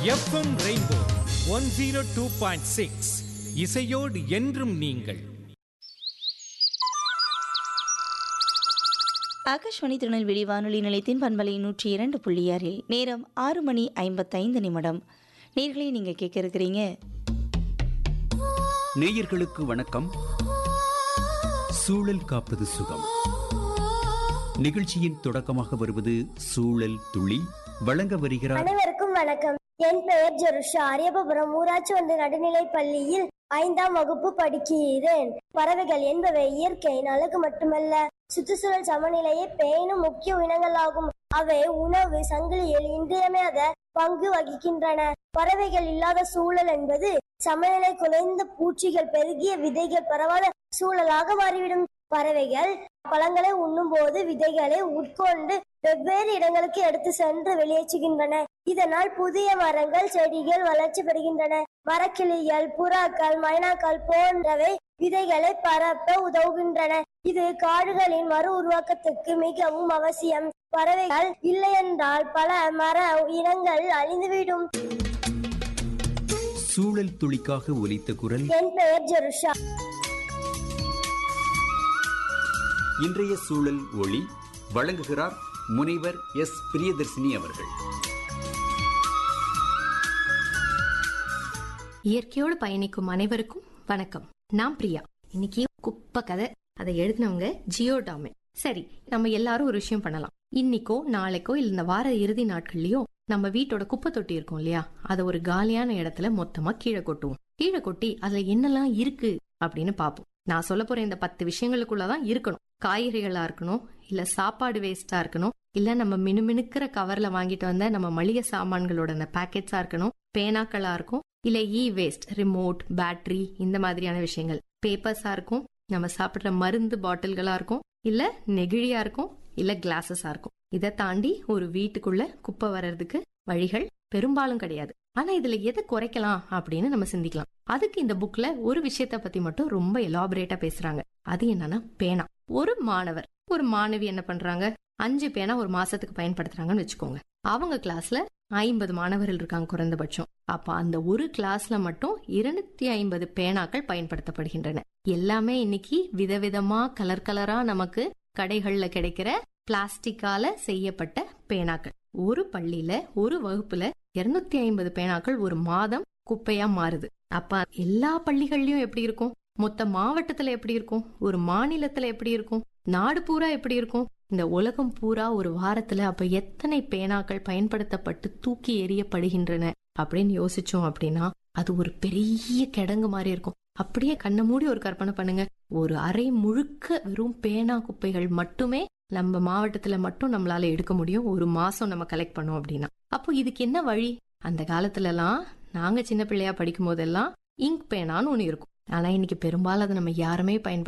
FM rainbow one zero two point six இசையோடு என்றும் நீங்கள் ஆகாஷ்வாணி திருநெல்வேலி வானொலி நிலையத்தின் பண்பலை நூற்றி இரண்டு புள்ளி ஆறில் நேரம் ஆறு மணி ஐம்பத்தைந்து நிமிடம் நேர்களை நீங்கள் கேட்க இருக்கிறீங்க நேயர்களுக்கு வணக்கம் சூழல் காப்பது சுகம் நிகழ்ச்சியின் தொடக்கமாக வருவது சூழல் துளி வழங்க வருகிறார் அனைவருக்கும் வணக்கம் என் பெயர் ஜெருஷா அரியபபுரம் ஊராட்சி ஒன்று நடுநிலைப் பள்ளியில் ஐந்தாம் வகுப்பு படிக்கிறேன் பறவைகள் என்பவை இயற்கையின் அழகு மட்டுமல்ல சுற்றுச்சூழல் சமநிலையை பேணும் முக்கிய இனங்களாகும் அவை உணவு சங்கிலியில் இன்றியமையாத பங்கு வகிக்கின்றன பறவைகள் இல்லாத சூழல் என்பது சமநிலை குலைந்த பூச்சிகள் பெருகிய விதைகள் பரவாத சூழலாக மாறிவிடும் பறவைகள் பழங்களை உண்ணும் போது விதைகளை உட்கொண்டு வெவ்வேறு இடங்களுக்கு எடுத்து சென்று வெளியேற்றுகின்றன இதனால் புதிய மரங்கள் செடிகள் வளர்ச்சி பெறுகின்றன மரக்கிளிகள் புறாக்கள் மைனாக்கள் போன்றவை விதைகளை பரப்ப உதவுகின்றன இது காடுகளின் மறு உருவாக்கத்துக்கு மிகவும் அவசியம் பறவைகள் இல்லையென்றால் பல மர இனங்கள் அழிந்துவிடும் சூழல் துளிக்காக ஒலித்த குரல் என் பெயர் ஜெருஷா இன்றைய சூழல் ஒளி வழங்குகிறார் முனைவர் எஸ் பிரியதர்சினி அவர்கள் இயற்கையோடு பயணிக்கும் அனைவருக்கும் வணக்கம் நான் பிரியா இன்னைக்கு குப்பை கதை அதை எழுதினவங்க ஜியோ டாமே சரி நம்ம எல்லாரும் ஒரு விஷயம் பண்ணலாம் இன்னைக்கோ நாளைக்கோ இல்ல இந்த வார இறுதி நாட்கள்லயோ நம்ம வீட்டோட குப்பை தொட்டி இருக்கும் இல்லையா அதை ஒரு காலியான இடத்துல மொத்தமா கீழே கொட்டுவோம் கீழே கொட்டி அதுல என்னெல்லாம் இருக்கு அப்படின்னு பார்ப்போம் நான் சொல்ல போற இந்த பத்து விஷயங்களுக்குள்ளதான் இருக்கணும் காய்கறிகளா இருக்கணும் இல்ல சாப்பாடு வேஸ்டா இருக்கணும் இல்ல நம்ம மினுமினுக்கிற கவர்ல வாங்கிட்டு வந்த நம்ம மளிகை சாமான்களோட அந்த பேக்கெட்ஸா இருக்கணும் பேனாக்களா இருக்கும் இல்ல இ வேஸ்ட் ரிமோட் பேட்டரி இந்த மாதிரியான விஷயங்கள் பேப்பர்ஸா இருக்கும் நம்ம சாப்பிடுற மருந்து பாட்டில்களா இருக்கும் இல்ல நெகிழியா இருக்கும் இல்ல கிளாஸஸா இருக்கும் இதை தாண்டி ஒரு வீட்டுக்குள்ள குப்பை வர்றதுக்கு வழிகள் பெரும்பாலும் கிடையாது ஆனா இதுல எதை குறைக்கலாம் அப்படின்னு நம்ம சிந்திக்கலாம் அதுக்கு இந்த புக்ல ஒரு விஷயத்த பத்தி மட்டும் ரொம்ப எலாபரேட்டா பேசுறாங்க அது என்னன்னா பேனா ஒரு மாணவர் ஒரு மாணவி என்ன பண்றாங்க அஞ்சு பேனா ஒரு மாசத்துக்கு பயன்படுத்துறாங்கன்னு வச்சுக்கோங்க அவங்க கிளாஸ்ல ஐம்பது மாணவர்கள் இருக்காங்க குறைந்தபட்சம் அப்ப அந்த ஒரு கிளாஸ்ல மட்டும் இருநூத்தி ஐம்பது பேனாக்கள் பயன்படுத்தப்படுகின்றன எல்லாமே இன்னைக்கு விதவிதமா கலர் கலரா நமக்கு கடைகள்ல கிடைக்கிற பிளாஸ்டிக்கால செய்யப்பட்ட பேனாக்கள் ஒரு பள்ளியில ஒரு வகுப்புல இருநூத்தி ஐம்பது பேனாக்கள் ஒரு மாதம் குப்பையா மாறுது அப்ப எல்லா பள்ளிகள்லயும் எப்படி இருக்கும் மொத்த மாவட்டத்துல எப்படி இருக்கும் ஒரு மாநிலத்துல எப்படி இருக்கும் நாடு பூரா எப்படி இருக்கும் இந்த உலகம் பூரா ஒரு வாரத்துல அப்ப எத்தனை பேனாக்கள் பயன்படுத்தப்பட்டு தூக்கி எறியப்படுகின்றன அப்படின்னு யோசிச்சோம் அப்படின்னா அது ஒரு பெரிய கிடங்கு மாதிரி இருக்கும் அப்படியே கண்ணை மூடி ஒரு கற்பனை பண்ணுங்க ஒரு அறை முழுக்க வெறும் பேனா குப்பைகள் மட்டுமே நம்ம மாவட்டத்துல மட்டும் நம்மளால எடுக்க முடியும் ஒரு மாசம் நம்ம கலெக்ட் பண்ணோம் அப்படின்னா அப்போ இதுக்கு என்ன வழி அந்த காலத்துல எல்லாம் நாங்க சின்ன பிள்ளையா படிக்கும் போதெல்லாம் இங்க் பேனான்னு ஒண்ணு இருக்கும் ஆனா இன்னைக்கு பெரும்பாலும் அதை நம்ம யாருமே பயன்படுத்த